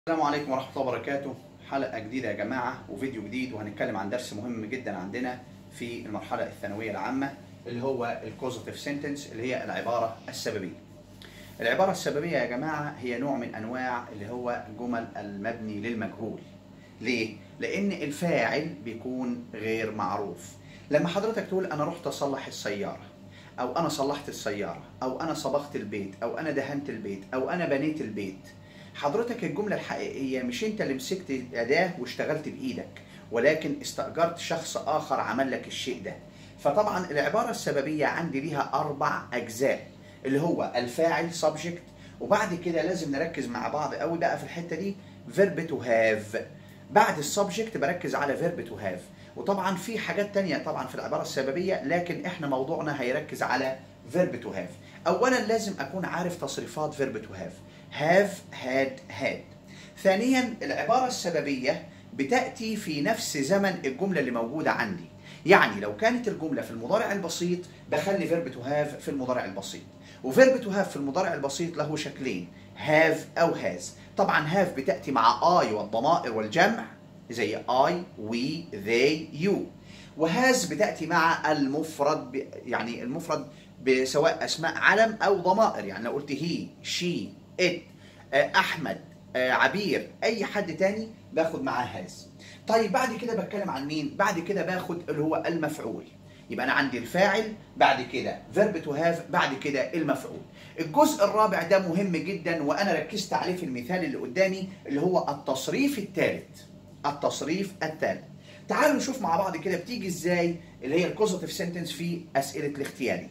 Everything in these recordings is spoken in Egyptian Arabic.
السلام عليكم ورحمة الله وبركاته حلقة جديدة يا جماعة وفيديو جديد وهنتكلم عن درس مهم جدا عندنا في المرحلة الثانوية العامة اللي هو الكوزيتيف سنتنس اللي هي العبارة السببية. العبارة السببية يا جماعة هي نوع من أنواع اللي هو جمل المبني للمجهول. ليه؟ لأن الفاعل بيكون غير معروف. لما حضرتك تقول أنا رحت أصلح السيارة أو أنا صلحت السيارة أو أنا صبغت البيت أو أنا دهنت البيت أو أنا بنيت البيت حضرتك الجملة الحقيقية مش انت اللي مسكت أداة واشتغلت بإيدك ولكن استأجرت شخص آخر عمل لك الشيء ده فطبعا العبارة السببية عندي ليها أربع أجزاء اللي هو الفاعل subject وبعد كده لازم نركز مع بعض قوي بقى في الحتة دي verb to have بعد السبجكت بركز على verb to have وطبعا في حاجات تانية طبعا في العبارة السببية لكن احنا موضوعنا هيركز على verb to have أولا لازم أكون عارف تصريفات verb to have have had had ثانيا العبارة السببية بتأتي في نفس زمن الجملة اللي موجودة عندي يعني لو كانت الجملة في المضارع البسيط بخلي verb to have في المضارع البسيط وverb to have في المضارع البسيط له شكلين have أو has طبعا have بتأتي مع I والضمائر والجمع زي I, we, they, you وهاز بتأتي مع المفرد ب... يعني المفرد بسواء أسماء علم أو ضمائر يعني لو قلت هي she it أحمد عبير أي حد تاني باخد معاه هاز طيب بعد كده بتكلم عن مين؟ بعد كده باخد اللي هو المفعول يبقى أنا عندي الفاعل بعد كده verb to have بعد كده المفعول الجزء الرابع ده مهم جدا وأنا ركزت عليه في المثال اللي قدامي اللي هو التصريف الثالث التصريف الثالث تعالوا نشوف مع بعض كده بتيجي ازاي اللي هي الكوزيتيف سنتنس في اسئله الاختياري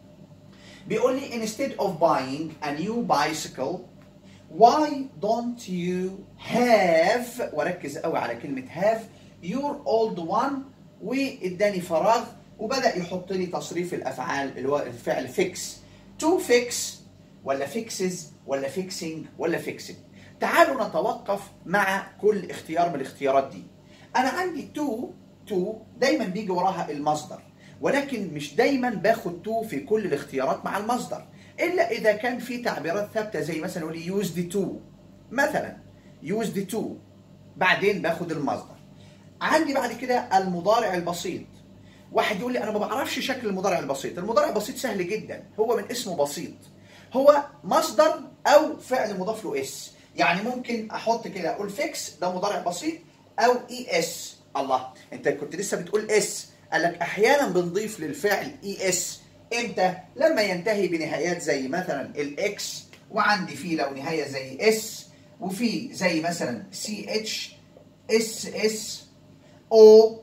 بيقول لي instead of buying a new bicycle why don't you have وركز قوي على كلمه have your old one واداني فراغ وبدا يحط لي تصريف الافعال اللي هو الفعل fix to fix ولا fixes ولا fixing ولا fixing تعالوا نتوقف مع كل اختيار من الاختيارات دي انا عندي تو تو دايما بيجي وراها المصدر ولكن مش دايما باخد تو في كل الاختيارات مع المصدر الا اذا كان في تعبيرات ثابته زي مثلا يقول لي used to مثلا used to بعدين باخد المصدر عندي بعد كده المضارع البسيط واحد يقول لي انا ما بعرفش شكل المضارع البسيط المضارع البسيط سهل جدا هو من اسمه بسيط هو مصدر او فعل مضاف له اس يعني ممكن احط كده اقول فيكس ده مضارع بسيط او اي اس الله انت كنت لسه بتقول اس قال لك احيانا بنضيف للفعل اي اس امتى لما ينتهي بنهايات زي مثلا الاكس وعندي فيه لو نهايه زي اس وفي زي مثلا سي اتش اس اس او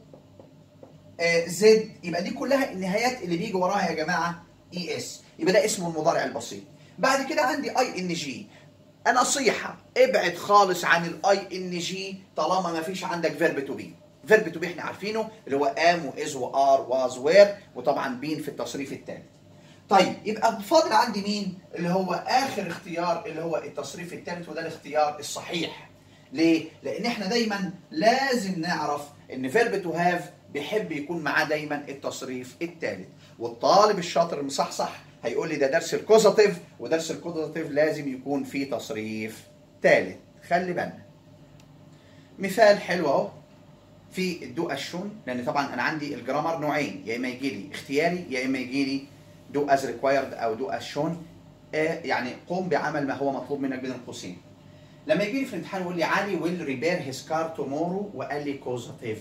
زد يبقى دي كلها النهايات اللي بيجي وراها يا جماعه اي اس يبقى ده اسمه المضارع البسيط بعد كده عندي اي ان جي نصيحة ابعد خالص عن الاي ان جي طالما ما فيش عندك فيرب تو بي فيرب تو بي احنا عارفينه اللي هو ام واز وار واز وير وطبعا بين في التصريف الثالث طيب يبقى فاضل عندي مين اللي هو اخر اختيار اللي هو التصريف الثالث وده الاختيار الصحيح ليه لان احنا دايما لازم نعرف ان فيرب تو هاف بيحب يكون معاه دايما التصريف الثالث والطالب الشاطر المصحصح هيقول لي ده درس الكوزاتيف ودرس الكوزاتيف لازم يكون فيه تصريف ثالث خلي بالنا مثال حلو اهو في الدو اشون لان طبعا انا عندي الجرامر نوعين يا اما يجي لي اختياري يا اما يجي لي دو از ريكوايرد او دو اشون آه يعني قم بعمل ما هو مطلوب منك بين القوسين لما يجي لي في الامتحان يقول لي علي ويل ريبير هيز كار تومورو وقال لي كوزاتيف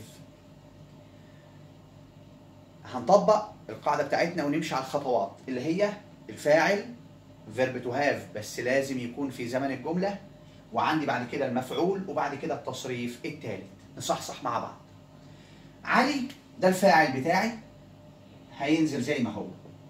هنطبق القاعده بتاعتنا ونمشي على الخطوات اللي هي الفاعل فيرب تو هاف بس لازم يكون في زمن الجمله وعندي بعد كده المفعول وبعد كده التصريف الثالث نصحصح مع بعض علي ده الفاعل بتاعي هينزل زي ما هو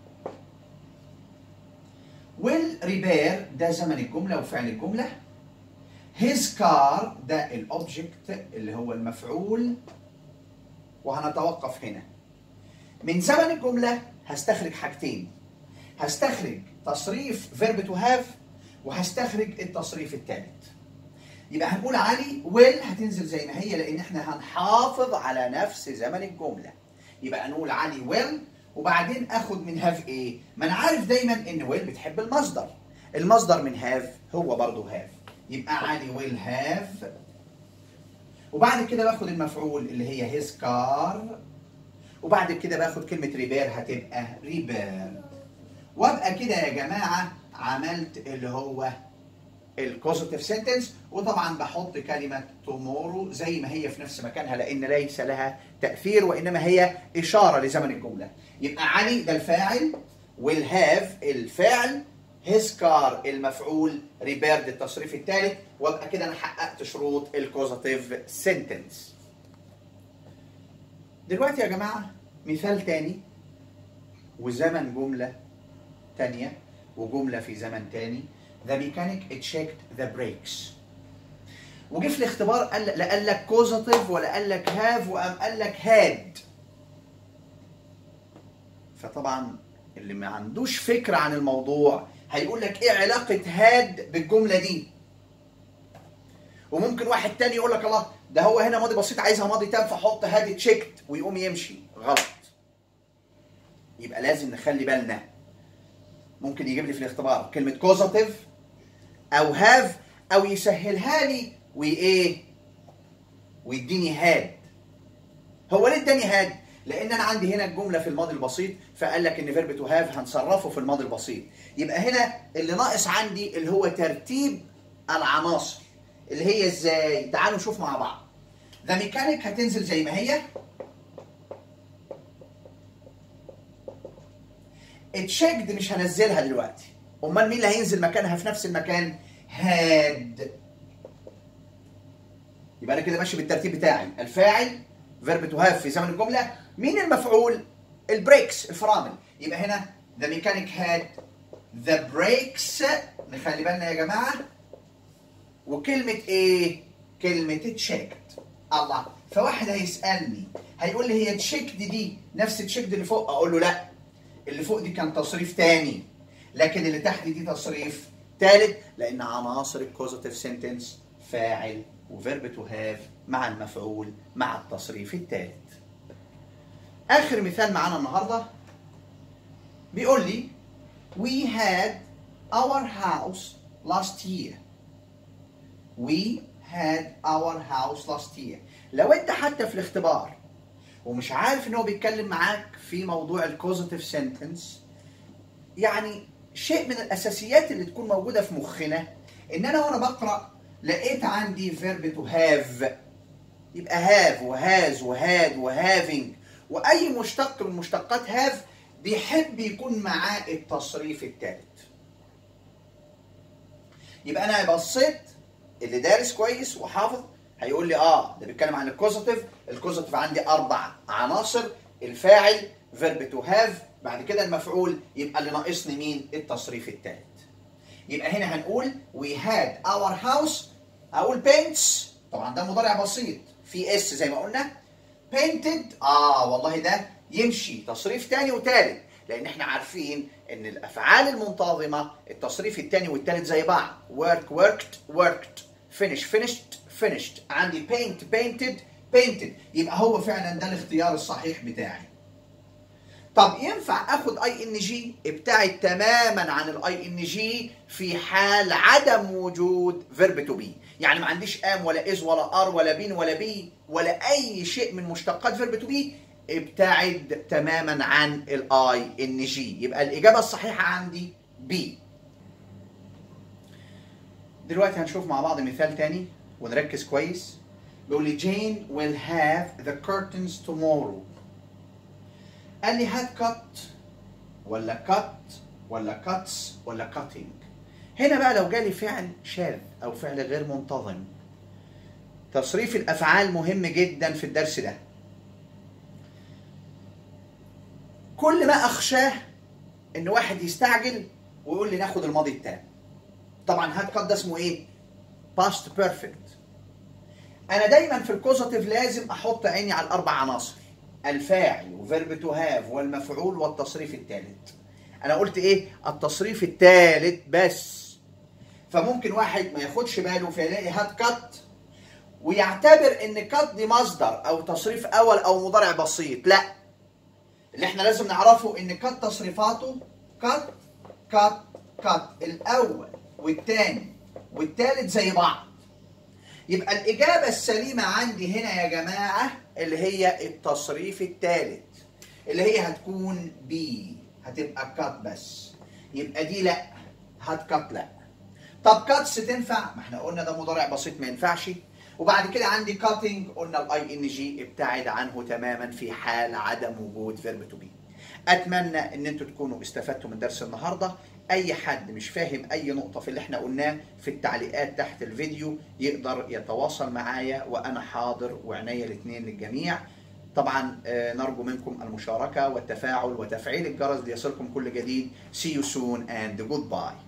ويل ريبير ده زمن الجمله وفعل الجمله هيز كار ده الاوبجكت اللي هو المفعول وهنتوقف هنا من زمن الجملة هستخرج حاجتين هستخرج تصريف فيرب تو هاف وهستخرج التصريف الثالث يبقى هنقول علي ويل هتنزل زي ما هي لان احنا هنحافظ على نفس زمن الجملة يبقى نقول علي ويل وبعدين اخد من هاف ايه ما انا عارف دايما ان ويل بتحب المصدر المصدر من هاف هو برضه هاف يبقى علي ويل هاف وبعد كده باخد المفعول اللي هي هيز كار وبعد كده باخد كلمة ريبير هتبقى ريبير وابقى كده يا جماعة عملت اللي هو الكوزيتيف سنتنس وطبعا بحط كلمة تومورو زي ما هي في نفس مكانها لأن ليس لها تأثير وإنما هي إشارة لزمن الجملة يبقى علي ده الفاعل will have الفعل his car المفعول repaired التصريف الثالث وابقى كده انا حققت شروط الكوزاتيف سنتنس دلوقتي يا جماعه مثال تاني وزمن جمله تانية وجمله في زمن تاني the mechanic checked the brakes وجه في الاختبار قال لا قال لك كوزاتيف ولا قال لك هاف وقام قال لك هاد فطبعا اللي ما عندوش فكره عن الموضوع هيقول لك ايه علاقه هاد بالجمله دي وممكن واحد تاني يقول لك الله ده هو هنا ماضي بسيط عايزها ماضي تام فحط هاد تشيكت ويقوم يمشي غلط يبقى لازم نخلي بالنا ممكن يجيب لي في الاختبار كلمه كوزاتيف او هاف او يسهلها لي وايه ويديني هاد هو ليه اداني هاد لان انا عندي هنا الجمله في الماضي البسيط فقال لك ان فيرب تو هاف هنصرفه في الماضي البسيط يبقى هنا اللي ناقص عندي اللي هو ترتيب العناصر اللي هي ازاي تعالوا نشوف مع بعض ذا ميكانيك هتنزل زي ما هي اتشيكد مش هنزلها دلوقتي امال مين اللي هينزل مكانها في نفس المكان هاد يبقى انا كده ماشي بالترتيب بتاعي الفاعل فيرب تو هاف في زمن الجمله مين المفعول البريكس الفرامل يبقى هنا ذا ميكانيك هاد ذا بريكس نخلي بالنا يا جماعه وكلمه ايه كلمه تشيكد الله فواحد هيسالني هيقول لي هي تشيكد دي نفس تشيكد اللي فوق اقول له لا اللي فوق دي كان تصريف تاني لكن اللي تحت دي تصريف ثالث لان عناصر الكوزيتيف سنتنس فاعل وفيرب تو هاف مع المفعول مع التصريف الثالث اخر مثال معانا النهارده بيقول لي we had our house last year we had our house last year لو انت حتى في الاختبار ومش عارف ان هو بيتكلم معاك في موضوع الكوزيتيف سنتنس يعني شيء من الاساسيات اللي تكون موجوده في مخنا ان انا وانا بقرا لقيت عندي فيرب تو هاف يبقى هاف وهاز وهاد وهافينج واي مشتق من مشتقات هاف بيحب يكون معاه التصريف الثالث يبقى انا بصيت اللي دارس كويس وحافظ هيقول لي اه ده بيتكلم عن الكوزيتيف الكوزيتيف عندي اربع عناصر الفاعل فيرب تو هاف بعد كده المفعول يبقى اللي ناقصني مين التصريف الثالث يبقى هنا هنقول we had our house اقول paints طبعا ده مضارع بسيط في اس زي ما قلنا painted اه والله ده يمشي تصريف تاني وتالت لان احنا عارفين ان الافعال المنتظمه التصريف الثاني والثالث زي بعض work worked worked finish finished finished عندي paint painted painted يبقى هو فعلا ده الاختيار الصحيح بتاعي طب ينفع اخد اي ان جي ابتعد تماما عن الاي ان جي في حال عدم وجود فيرب تو بي يعني ما عنديش ام ولا از ولا ار ولا بين ولا بي ولا اي شيء من مشتقات فيرب تو بي ابتعد تماما عن الاي ان جي يبقى الاجابه الصحيحه عندي بي دلوقتي هنشوف مع بعض مثال تاني ونركز كويس بيقول لي جين will have the curtains tomorrow قال لي هات كات ولا كات ولا كاتس ولا كاتنج هنا بقى لو جالي فعل شاذ او فعل غير منتظم تصريف الافعال مهم جدا في الدرس ده كل ما اخشاه ان واحد يستعجل ويقول لي ناخد الماضي التام طبعا هات كات ده اسمه ايه باست بيرفكت انا دايما في الكوزاتيف لازم احط عيني على الاربع عناصر الفاعل وفيرب تو هاف والمفعول والتصريف الثالث انا قلت ايه التصريف الثالث بس فممكن واحد ما ياخدش باله فيلاقي هات كات ويعتبر ان كات دي مصدر او تصريف اول او مضارع بسيط لا اللي احنا لازم نعرفه ان كات تصريفاته كات كات كات الاول والثاني والتالت زي بعض يبقى الإجابة السليمة عندي هنا يا جماعة اللي هي التصريف الثالث اللي هي هتكون بي هتبقى كات بس يبقى دي لا هات كات لا طب كاتس تنفع ما احنا قلنا ده مضارع بسيط ما ينفعش وبعد كده عندي كاتنج قلنا الاي ان جي ابتعد عنه تماما في حال عدم وجود فيرب تو بي اتمنى ان انتوا تكونوا استفدتوا من درس النهارده اي حد مش فاهم اي نقطه في اللي احنا قلناه في التعليقات تحت الفيديو يقدر يتواصل معايا وانا حاضر وعينيا الاثنين للجميع طبعا آه، نرجو منكم المشاركه والتفاعل وتفعيل الجرس ليصلكم كل جديد see you soon and goodbye